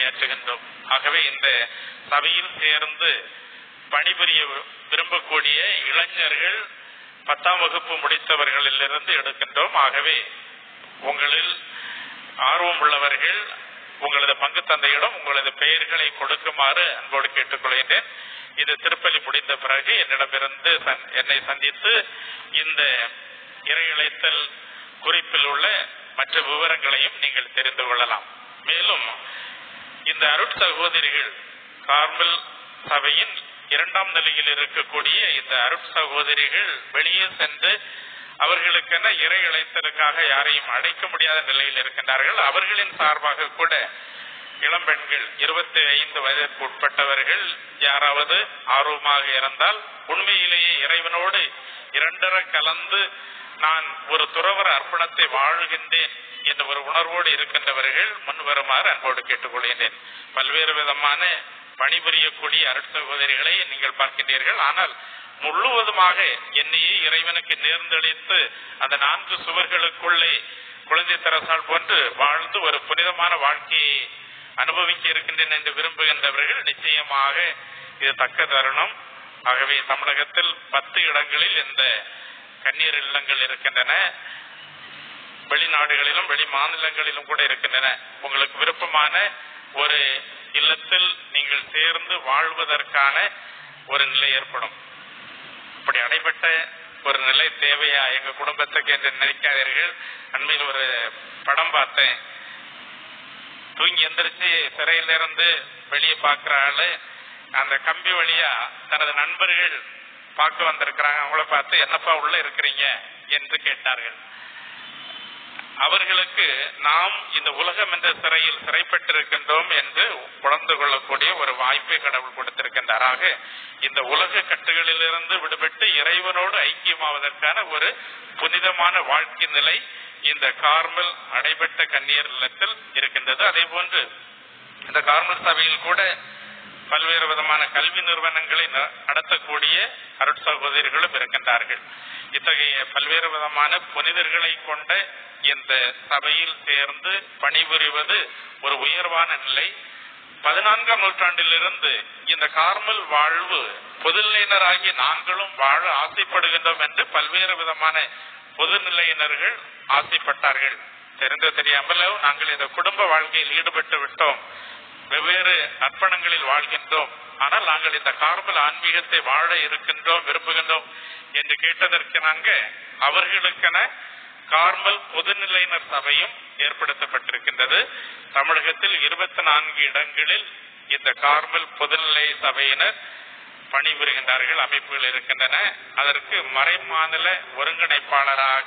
பணியாற்றுகின்றோம் ஆகவே இந்த சபையில் சேர்ந்து பணிபுரிய விரும்பக்கூடிய இளைஞர்கள் பத்தாம் வகுப்பு முடித்தவர்களிலிருந்து எடுக்கின்றோம் ஆகவே உங்களில் ஆர்வம் உள்ளவர்கள் உங்களது பங்கு தந்தையிடம் உங்களது பெயர்களை கொடுக்குமாறு அன்போடு கேட்டுக்கொள்கின்றேன் இது திருப்பலி முடிந்த பிறகு என்னிடமிருந்து சந்- என்னை சந்தித்து இந்த இறையழைத்தல் குறிப்பில் உள்ள மற்ற விவரங்களையும் நீங்கள் தெரிந்து கொள்ளலாம் மேலும் இந்த அருட் சகோதரிகள் கார்மல் சபையின் இரண்டாம் நிலையில் இருக்கக்கூடிய இந்த அருட் சகோதரிகள் வெளியே சென்று அவர்களுக்கென இறை இழைத்தலுக்காக யாரையும் அழைக்க முடியாத நிலையில் இருக்கின்றார்கள் அவர்களின் சார்பாக கூட இளம்பெண்கள் இருபத்தி ஐந்து வயதிற்கு உட்பட்டவர்கள் யாராவது ஆர்வமாக இருந்தால் உண்மையிலேயே இறைவனோடு இரண்டர கலந்து நான் ஒரு துறவர அர்ப்பணத்தை வாழுகின்றேன் என்ற ஒரு உணர்வோடு இருக்கின்றவர்கள் முன் வருமாறு அன்போடு கேட்டுக்கொள்கின்றேன் பல்வேறு விதமான பணிபுரியக்கூடிய அருட்சகோதரிகளை நீங்கள் பார்க்கின்றீர்கள் ஆனால் முழுவதுமாக என்னையே இறைவனுக்கு நேர்ந்தளித்து அந்த நான்கு சுவர்களுக்குள்ளே குழந்தை தரசால் போன்று வாழ்ந்து ஒரு புனிதமான வாழ்க்கையை அனுபவிக்க இருக்கின்றேன் என்று விரும்புகின்றவர்கள் நிச்சயமாக இது தக்க தருணம் ஆகவே தமிழகத்தில் பத்து இடங்களில் இந்த கண்ணீர் இல்லங்கள் இருக்கின்றன வெளிநாடுகளிலும் வெளி மாநிலங்களிலும் கூட இருக்கின்றன உங்களுக்கு விருப்பமான ஒரு இல்லத்தில் நீங்கள் சேர்ந்து வாழ்வதற்கான ஒரு நிலை ஏற்படும் அப்படி அடைபட்ட ஒரு நிலை தேவையா எங்க குடும்பத்துக்கு என்று நினைக்காதீர்கள் அண்மையில் ஒரு படம் பார்த்தேன் தூங்கி எந்திரிச்சு சிறையில இருந்து வெளியே பார்க்கிற ஆளு அந்த கம்பி வழியா தனது நண்பர்கள் பார்க்க வந்திருக்கிறாங்க அவங்கள பார்த்து என்னப்பா உள்ள இருக்கிறீங்க என்று கேட்டார்கள் அவர்களுக்கு நாம் இந்த உலகம் என்ற சிறையில் சிறைப்பட்டிருக்கின்றோம் என்று உணர்ந்து கொள்ளக்கூடிய ஒரு வாய்ப்பை கடவுள் கொடுத்திருக்கின்றார் ஆக இந்த உலக கட்டுகளிலிருந்து விடுபட்டு இறைவனோடு ஐக்கியமாவதற்கான ஒரு புனிதமான வாழ்க்கை நிலை இந்த கார்மல் அடைபட்ட கண்ணீர் இல்லத்தில் இருக்கின்றது அதே போன்று இந்த கார்மல் சபையில் கூட பல்வேறு விதமான கல்வி நிறுவனங்களை ந- நடத்தக்கூடிய அருட்சகோதரிகளும் இருக்கின்றார்கள் இத்தகைய பல்வேறு விதமான புனிதர்களை கொண்ட இந்த சபையில் சேர்ந்து பணிபுரிவது ஒரு உயர்வான நிலை பதினான்காம் நூற்றாண்டிலிருந்து இந்த கார்மல் வாழ்வு பொதுநிலையினராகி நாங்களும் வாழ ஆசைப்படுகின்றோம் என்று பல்வேறு விதமான பொதுநிலையினர்கள் ஆசைப்பட்டார்கள் தெரிந்தோ தெரியாமலோ நாங்கள் இந்த குடும்ப வாழ்க்கையில் ஈடுபட்டு விட்டோம் வெவ்வேறு அர்ப்பணங்களில் வாழ்கின்றோம் ஆனால் நாங்கள் இந்த கார்மல் ஆன்மீகத்தை வாழ இருக்கின்றோம் விரும்புகின்றோம் என்று கேட்டதற்கு நாங்க அவர்களுக்கென கார்மல் பொதுநிலையினர் சபையும் ஏற்படுத்தப்பட்டிருக்கின்றது தமிழகத்தில் இருபத்தி நான்கு இடங்களில் இந்த கார்மல் பொதுநிலை சபையினர் பணிபுரிகின்றார்கள் அமைப்புகள் இருக்கின்றன அதற்கு மறைமாநில ஒருங்கிணைப்பாளராக